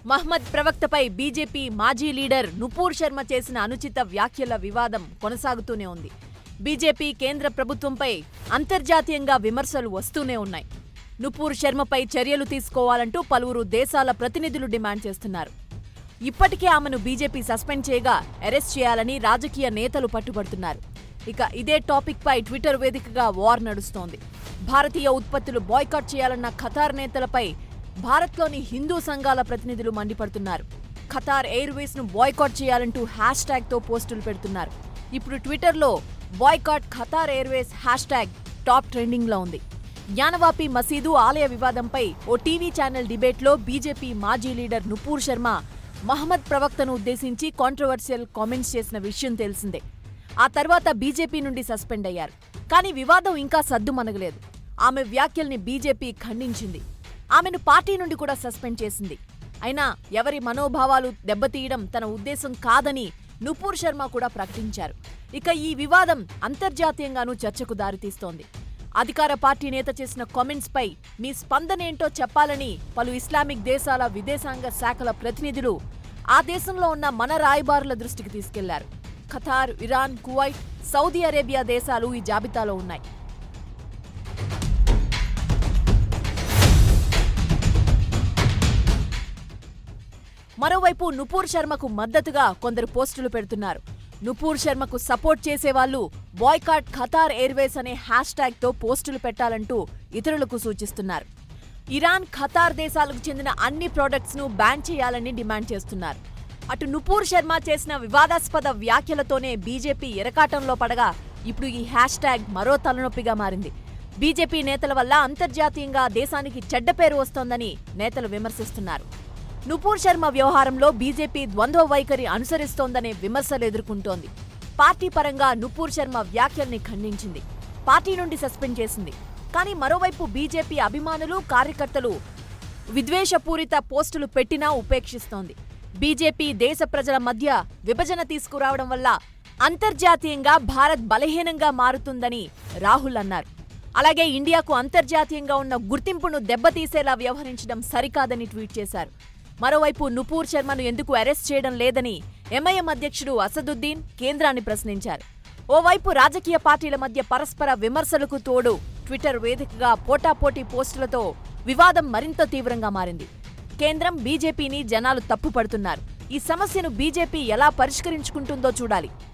మహ్మద్ ప్రవక్తపై బీజేపీ మాజీ లీడర్ నుపూర్ శర్మ చేసిన అనుచిత వ్యాఖ్యల వివాదం కొనసాగుతూనే ఉంది బీజేపీ కేంద్ర ప్రభుత్వంపై అంతర్జాతీయంగా విమర్శలు వస్తూనే ఉన్నాయి నుపూర్ శర్మపై చర్యలు తీసుకోవాలంటూ పలువురు దేశాల ప్రతినిధులు డిమాండ్ చేస్తున్నారు ఇప్పటికే ఆమెను బీజేపీ సస్పెండ్ చేయగా అరెస్ట్ చేయాలని రాజకీయ నేతలు పట్టుబడుతున్నారు ఇక ఇదే టాపిక్ పై ట్విట్టర్ వేదికగా వార్ నడుస్తోంది భారతీయ ఉత్పత్తులు బాయ్కాట్ చేయాలన్న ఖతార్ నేతలపై భారత్లోని హిందూ సంఘాల ప్రతినిధులు మండిపడుతున్నారు ఖతార్ ఎయిర్వేస్ ను బాయ్కాట్ చేయాలంటూ హ్యాష్ ట్యాగ్ తో పోస్టులు పెడుతున్నారు ఇప్పుడు ట్విట్టర్లో boycott Qatar Airways hashtag top trending లో ఉంది జ్ఞానవాపి మసీదు ఆలయ వివాదంపై ఓ టీవీ ఛానల్ డిబేట్లో బీజేపీ మాజీ లీడర్ నుపూర్ శర్మ మహమ్మద్ ప్రవక్తను ఉద్దేశించి కాంట్రవర్షియల్ కామెంట్స్ చేసిన విషయం తెలిసిందే ఆ తర్వాత బీజేపీ నుండి సస్పెండ్ అయ్యారు కానీ వివాదం ఇంకా సద్దుమణగలేదు ఆమె వ్యాఖ్యల్ని బీజేపీ ఖండించింది ఆమెను పార్టీ నుండి కూడా సస్పెండ్ చేసింది అయినా ఎవరి మనోభావాలు దెబ్బతీయడం తన ఉద్దేశం కాదని నుపూర్ శర్మ కూడా ప్రకటించారు ఇక ఈ వివాదం అంతర్జాతీయంగానూ చర్చకు దారితీస్తోంది అధికార పార్టీ నేత చేసిన కామెంట్స్ పై మీ స్పందనేంటో చెప్పాలని పలు ఇస్లామిక్ దేశాల విదేశాంగ శాఖల ప్రతినిధులు ఆ దేశంలో ఉన్న మన రాయబారుల దృష్టికి తీసుకెళ్లారు Qatar Iran Kuwait Saudi Arabia దేశాలు ఈ జాబితాలో ఉన్నాయి మరోవైపు నుపూర్ శర్మకు మద్దతుగా కొందరు పోస్టులు పెడుతున్నారు నుపూర్ శర్మకు సపోర్ట్ చేసేవాళ్లు బాయ్కాట్ ఖతార్ ఎయిర్వేస్ అనే హ్యాష్ ట్యాగ్ తో పోస్టులు పెట్టాలంటూ ఇతరులకు సూచిస్తున్నారు ఇరాన్ ఖతార్ దేశాలకు చెందిన అన్ని ప్రొడక్ట్స్ ను బ్యాన్ చేయాలని డిమాండ్ చేస్తున్నారు అటు నుపూర్ శర్మ చేసిన వివాదాస్పద వ్యాఖ్యలతోనే బీజేపీ ఎరకాటంలో పడగా ఇప్పుడు ఈ హ్యాష్ ట్యాగ్ మరో తలనొప్పిగా మారింది బీజేపీ నేతల వల్ల అంతర్జాతీయంగా దేశానికి చెడ్డ పేరు వస్తోందని నేతలు విమర్శిస్తున్నారు నుపూర్ శర్మ వ్యవహారంలో బీజేపీ ద్వంద్వ వైఖరి అనుసరిస్తోందనే విమర్శలు ఎదుర్కొంటోంది పార్టీ పరంగా నుపూర్ శర్మ వ్యాఖ్యల్ని ఖండించింది పార్టీ నుండి సస్పెండ్ చేసింది కానీ మరోవైపు బీజేపీ అభిమానులు కార్యకర్తలు విద్వేషపూరిత పోస్టులు పెట్టినా ఉపేక్షిస్తోంది బీజేపీ దేశ ప్రజల మధ్య విభజన తీసుకురావడం వల్ల అంతర్జాతీయంగా భారత్ బలహీనంగా మారుతుందని రాహుల్ అన్నారు అలాగే ఇండియాకు అంతర్జాతీయంగా ఉన్న గుర్తింపును దెబ్బతీసేలా వ్యవహరించడం సరికాదని ట్వీట్ చేశారు మరోవైపు నుపూర్ శర్మను ఎందుకు అరెస్ట్ చేయడం లేదని ఎంఐఎం అధ్యక్షుడు అసదుద్దీన్ కేంద్రాన్ని ప్రశ్నించారు ఓవైపు రాజకీయ పార్టీల మధ్య పరస్పర విమర్శలకు తోడు ట్విట్టర్ వేదికగా పోటాపోటీ పోస్టులతో వివాదం మరింత తీవ్రంగా మారింది కేంద్రం బీజేపీని జనాలు తప్పుపడుతున్నారు ఈ సమస్యను బీజేపీ ఎలా పరిష్కరించుకుంటుందో చూడాలి